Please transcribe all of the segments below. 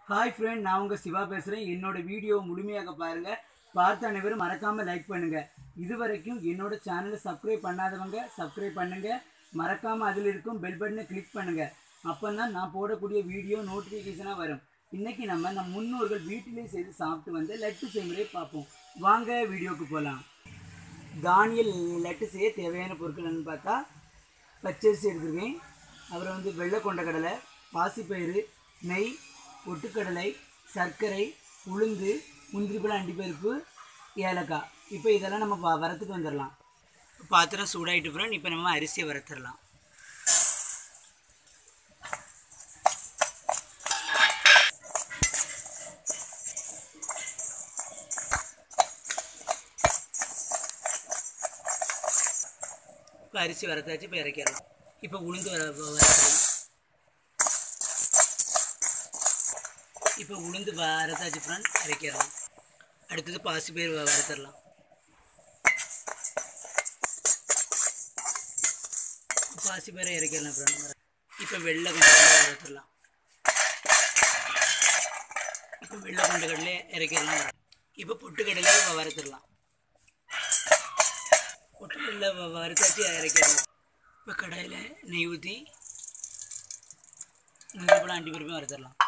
hi friend நான் உங்கள் சிவா பேசுகிறேன் என்னோட வீடியோ முழுமையாக பாருங்கள் பார்த்த அனைவரும் மறக்காமல் லைக் பண்ணுங்கள் இதுவரைக்கும் என்னோட சேனலை சப்ஸ்கிரைப் பண்ணாதவங்க சப்ஸ்கிரைப் பண்ணுங்கள் மறக்காமல் அதில் இருக்கும் பெல் பட்டனை கிளிக் பண்ணுங்கள் அப்போ தான் நான் போடக்கூடிய வீடியோ நோட்டிஃபிகேஷனாக வரும் இன்றைக்கி நம்ம நம் முன்னோர்கள் வீட்டிலே செய்து சாப்பிட்டு வந்த லட்டு செய்முறையை பார்ப்போம் வாங்க வீடியோவுக்கு போகலாம் தானிய லட்டு செய்ய தேவையான பொருட்கள் என்னன்னு பார்த்தா பச்சரிசி எடுத்துருக்கேன் அப்புறம் வந்து வெள்ளை கொண்ட கடலை பாசிப்பயிறு நெய் ஒட்டுக்கடலை சர்க்கரை உளுந்து முந்திரிப்பழம் அண்டிப்பருப்பு ஏலக்காய் இப்போ இதெல்லாம் நம்ம வ- வறுத்துட்டு வந்துடலாம் பாத்திரம் சூடாயிட்டு ஃப்ரெண்ட் இப்போ நம்ம அரிசியை வறுத்துடலாம் இப்போ அரிசி வறுத்தாச்சு இப்போ இறக்கிடலாம் இப்போ உளுந்து வர வறுத்துடலாம் இப்போ உளுந்து வறுத்தாச்சு ஃப்ரெண்ட் இறக்கிடலாம் அடுத்தது பாசிப்பயிர் வ- வறுத்துடலாம் பாசிப்பயிரை இறக்கிடலாம் ஃப்ரெண்ட் இப்போ வெள்ளை கொண்ட கடலை வறுத்துடலாம் இப்போ வெள்ளை கொண்ட கடலை இறக்கிடலாம் இப்போ பொட்டுக்கடலை வ- வறுத்துடலாம் பொட்டுக்கடலை வ- வறுத்தாச்சு இறக்கிடலாம் இப்போ கடாயில் நெய் ஊற்றி முந்திரி பழம் அண்டி பருப்பையும் வறுத்துடலாம்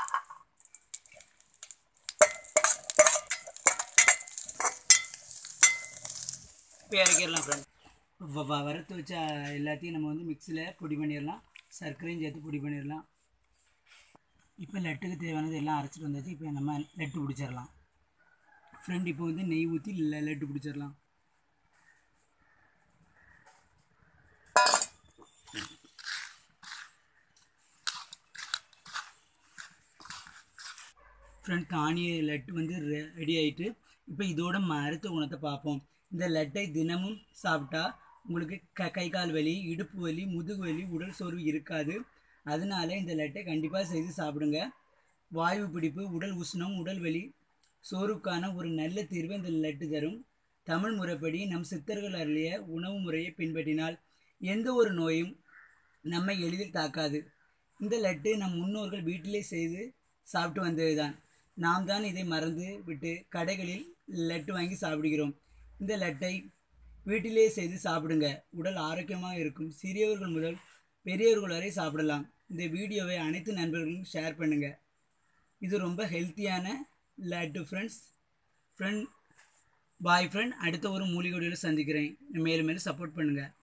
இப்போ இறக்கிடலாம் ஃப்ரெண்ட் வ வ- வறுத்து வச்ச எல்லாத்தையும் நம்ம வந்து மிக்சியில் பொடி பண்ணிடலாம் சர்க்கரையும் சேர்த்து பொடி பண்ணிடலாம் இப்போ லட்டுக்கு தேவையானது எல்லாம் அரைச்சிட்டு வந்தாச்சு இப்போ நம்ம லட்டு பிடிச்சிடலாம் ஃப்ரெண்ட் இப்போ வந்து நெய் ஊற்றி ல- லட்டு பிடிச்சிடலாம் ஃப்ரெண்ட் தானிய லட்டு வந்து ரெடி ஆயிட்டு இப்போ இதோட மருத்துவ குணத்தை பார்ப்போம் இந்த லட்டை தினமும் சாப்பிட்டா உங்களுக்கு க கை கால் வலி இடுப்பு வலி முதுகு வலி உடல் சோர்வு இருக்காது அதனால இந்த லட்டை கண்டிப்பாக செய்து சாப்பிடுங்க வாயு பிடிப்பு உடல் உஷ்ணம் உடல் வலி சோர்வுக்கான ஒரு நல்ல தீர்வை இந்த லட்டு தரும் தமிழ் முறைப்படி நம் சித்தர்கள் அருளிய உணவு முறையை பின்பற்றினால் எந்த ஒரு நோயும் நம்மை எளிதில் தாக்காது இந்த லட்டு நம் முன்னோர்கள் வீட்டிலே செய்து சாப்பிட்டு வந்ததுதான் நாம் தான் இதை மறந்து விட்டு கடைகளில் லட்டு வாங்கி சாப்பிடுகிறோம் இந்த லட்டை வீட்டிலே செய்து சாப்பிடுங்க உடல் ஆரோக்கியமாக இருக்கும் சிறியவர்கள் முதல் பெரியவர்கள் வரை சாப்பிடலாம் இந்த வீடியோவை அனைத்து நண்பர்களுக்கும் ஷேர் பண்ணுங்கள் இது ரொம்ப ஹெல்த்தியான laddu friends friend boy friend அடுத்த ஒரு மூலிகையோட சந்திக்கிறேன் மேலும் மேலும் சப்போர்ட் பண்ணுங்கள்